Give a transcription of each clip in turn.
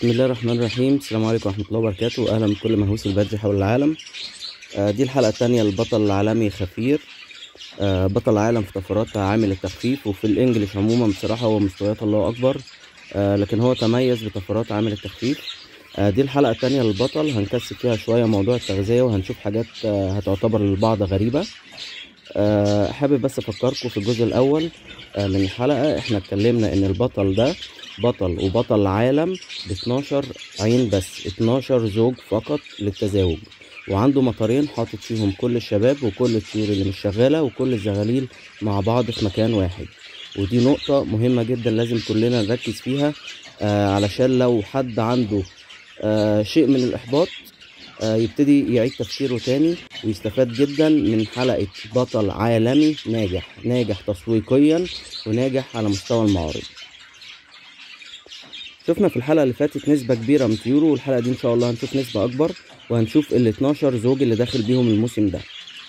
بسم الله الرحمن الرحيم السلام عليكم ورحمة الله وبركاته أهلا بكل مهووس البادجي حول العالم آه، دي الحلقة التانية للبطل العالمي خفير آه، بطل العالم في طفرات عامل التخفيف وفي الإنجليش عموما بصراحة هو مستويات الله أكبر آه، لكن هو تميز بطفرات عامل التخفيف آه، دي الحلقة التانية للبطل هنكثف فيها شوية موضوع التغذية وهنشوف حاجات آه، هتعتبر للبعض غريبة آه، حابب بس افكركم في الجزء الاول آه، من الحلقه احنا اتكلمنا ان البطل ده بطل وبطل عالم ب 12 عين بس 12 زوج فقط للتزاوج وعنده مطارين حاطط فيهم كل الشباب وكل الطيور اللي مش شغاله وكل الزغاليل مع بعض في مكان واحد ودي نقطة مهمة جدا لازم كلنا نركز فيها آه علشان لو حد عنده آه شيء من الإحباط آه، يبتدي يعيد تفكيره تاني ويستفاد جدا من حلقة بطل عالمي ناجح ناجح تسويقيا وناجح على مستوى المعارض شفنا في الحلقة اللي فاتت نسبة كبيرة من طيوره والحلقة دي إن شاء الله هنشوف نسبة أكبر وهنشوف ال 12 زوج اللي داخل بيهم الموسم ده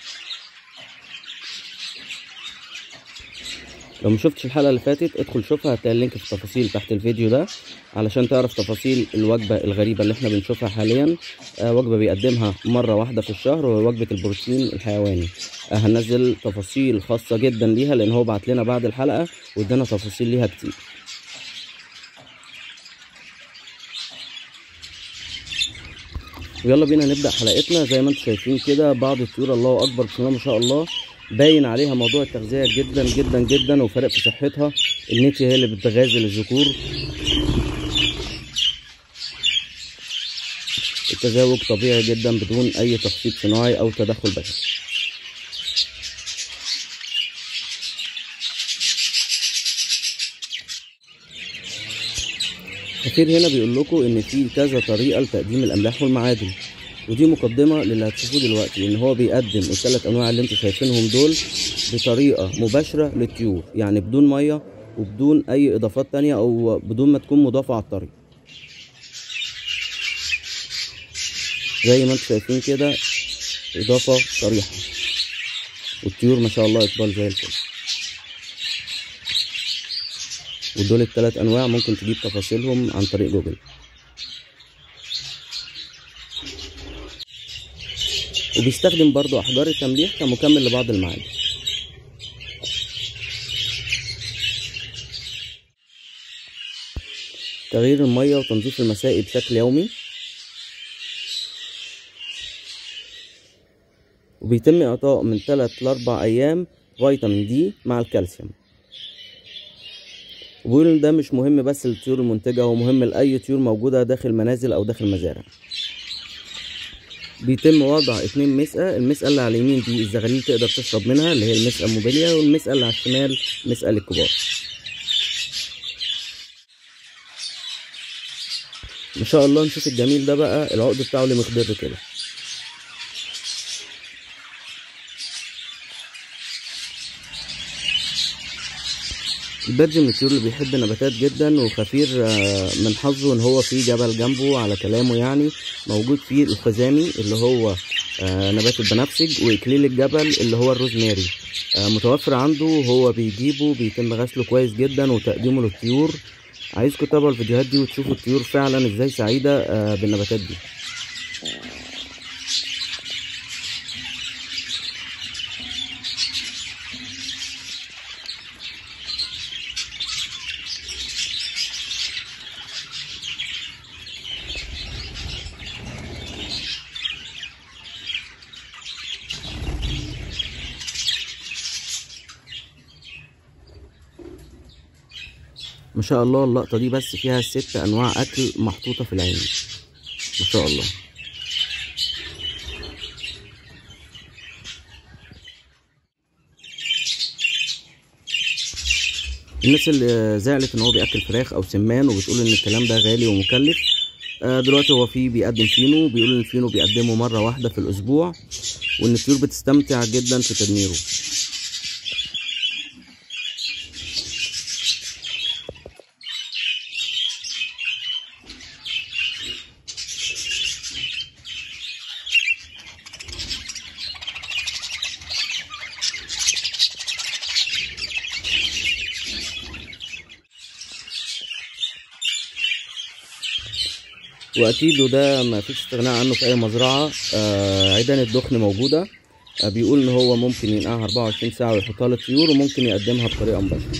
لو مشفتش الحلقة اللي فاتت ادخل شوفها هتلاقي اللينك في التفاصيل تحت الفيديو ده علشان تعرف تفاصيل الوجبة الغريبة اللي احنا بنشوفها حاليا آه وجبة بيقدمها مرة واحدة في الشهر وهي وجبة البروتين الحيواني آه هننزل تفاصيل خاصة جدا ليها لان هو بعت لنا بعد الحلقة وادانا تفاصيل ليها كتير ويلا بينا نبدأ حلقتنا زي ما انتم شايفين كده بعض الطيور الله اكبر بسم الله ما شاء الله باين عليها موضوع التغذية جدا جدا جدا وفرق في صحتها النتي هي اللي بتغازل الذكور التزاوج طبيعي جدا بدون اي تخطيط صناعي او تدخل بشري كثير هنا بيقول لكم ان في كذا طريقه لتقديم الاملاح والمعادن ودي مقدمه للي هتشوفوه دلوقتي ان هو بيقدم الثلاث انواع اللي انتم شايفينهم دول بطريقه مباشره للطيور يعني بدون ميه وبدون اي اضافات تانية او بدون ما تكون مضافه على الطريق زي ما انتم شايفين كده اضافه صريحه والطيور ما شاء الله اقبال زي الفل ودول الثلاث انواع ممكن تجيب تفاصيلهم عن طريق جوجل وبيستخدم برضو احجار التمليح كمكمل لبعض المعادن تغيير المية وتنظيف المسائي بشكل يومي وبيتم إعطاء من 3 ل 4 أيام فيتامين دي مع الكالسيوم وبيقول إن ده مش مهم بس للطيور المنتجة هو مهم لأي طيور موجودة داخل منازل أو داخل مزارع بيتم وضع اتنين مسقة المسقة اللي على اليمين دي الزغاليل تقدر تشرب منها اللي هي المسقة موبيليا والمسقة اللي على الشمال مسقة للكبار ما شاء الله نشوف الجميل ده بقى العقد بتاعه اللي مخضر كده البادج من الطيور اللي بيحب النباتات جدا وخفير آه، من حظه ان هو في جبل جنبه على كلامه يعني موجود فيه الخزامي اللي هو آه، نبات البنفسج واكليل الجبل اللي هو الروزماري آه، متوفر عنده هو بيجيبه بيتم غسله كويس جدا وتقديمه للطيور عايزكم تتابعوا الفيديوهات دي وتشوفوا الطيور فعلا ازاي سعيدة آه، بالنباتات دي ما شاء الله اللقطة دي بس فيها ست أنواع أكل محطوطة في العين ما شاء الله الناس اللي زعلت ان هو بياكل فراخ او سمان وبتقول ان الكلام ده غالي ومكلف آه، دلوقتي هو فيه بيقدم فينو بيقول ان الفينو بيقدمه مره واحده في الاسبوع وان الطيور بتستمتع جدا في تدميره واكيد وده ما فيش استغناء عنه في اي مزرعه آه عيدان الدخن موجوده آه بيقول ان هو ممكن ينقعها 24 ساعه ويحطها للطيور وممكن يقدمها بطريقه مباشره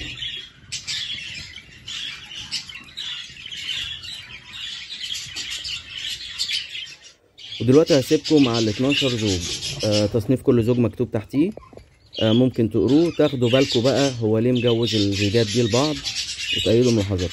ودلوقتي هسيبكم مع ال 12 زوج آه تصنيف كل زوج مكتوب تحتيه آه ممكن تقروه تاخدوا بالكم بقى هو ليه مجوز الزيجات دي لبعض وتأيدوا ملاحظات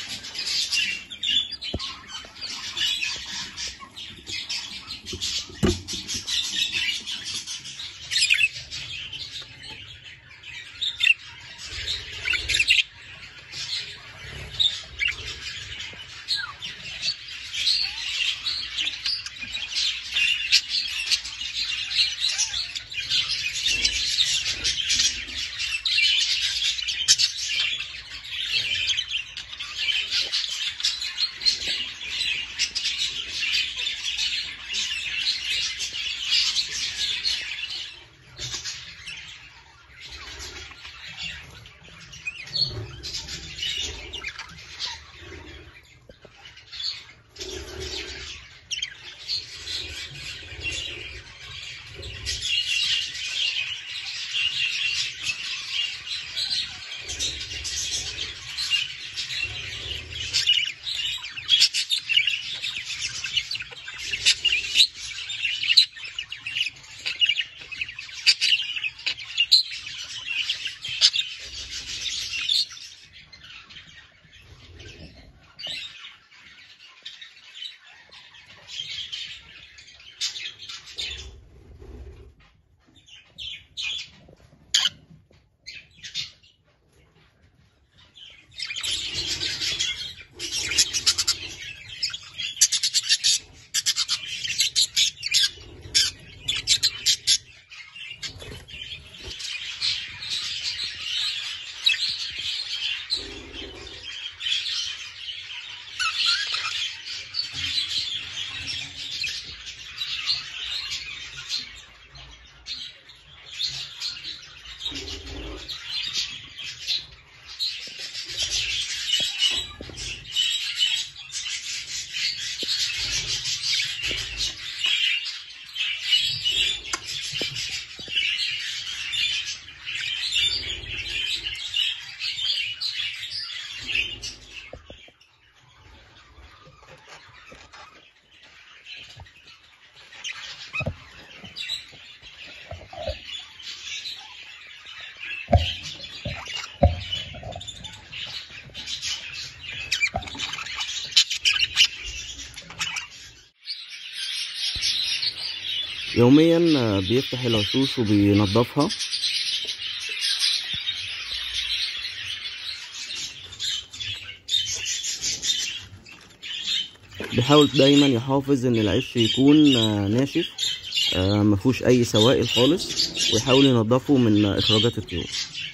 يوميا بيفتح العشوش وبينظفها بيحاول دايما يحافظ ان العش يكون ناشف مفهوش اي سوائل خالص ويحاول ينظفه من اخراجات الطيور